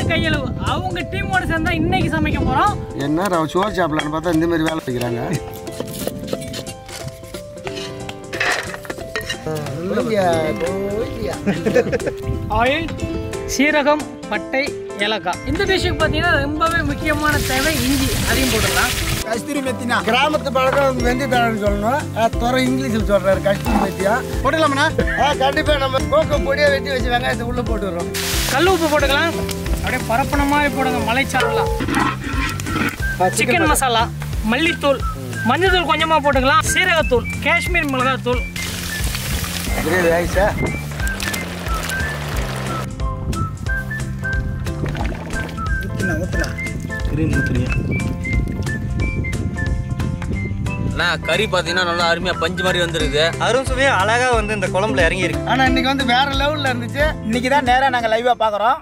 கையளவு அவங்க டீமோட சேர்ந்தா இன்னைக்கு சமைக்க போறோம் என்ன ரவ சோறு சாப்பிடலான்னு பார்த்தா இந்த மாதிரி வேலை வைக்கிறாங்க ஆயில் சீரகம் பட்டை ஏலக்காய் இந்த டிஷ்ஷுக்கு பார்த்தீங்கன்னா ரொம்பவே முக்கியமான தேவை இஞ்சி அதையும் போட்டுடலாம் கஸ்தூரி மெத்தினா கிராமத்து பழக்கம் வெந்தி தழன்னு சொல்லணும் அஹ், துறை இங்கிலீஷில் சொல்றாரு கஸ்தூரி மெத்தியா போட்டுக்கலாமண்ணா ஆ கண்டிப்பாக நம்ம கோகோ பொடியை வெட்டி வச்சு வெங்காயத்தை உள்ளே போட்டுடுறோம் கல் உப்பு போட்டுக்கலாம் அப்படியே பரப்பன மாதிரி போடுங்க மலைச்சாரலாம் சிக்கன் மசாலா மல்லித்தூள் மஞ்சள்தூள் கொஞ்சமாக போட்டுக்கலாம் சீரகத்தூள் காஷ்மீர் மிளகாத்தூள் கிரேவி ஆயிடுச்சா அண்ணா கறி பார்த்தீங்கன்னா நல்லா அருமையாக பஞ்சு மாதிரி வந்துருக்குது அரும் சுவையும் அழகா வந்து இந்த குழம்புல இறங்கி இருக்கு ஆனால் இன்னைக்கு வந்து வேற லெவலில் இருந்துச்சு இன்னைக்கு தான் நேரா நாங்க லைவா பாக்குறோம்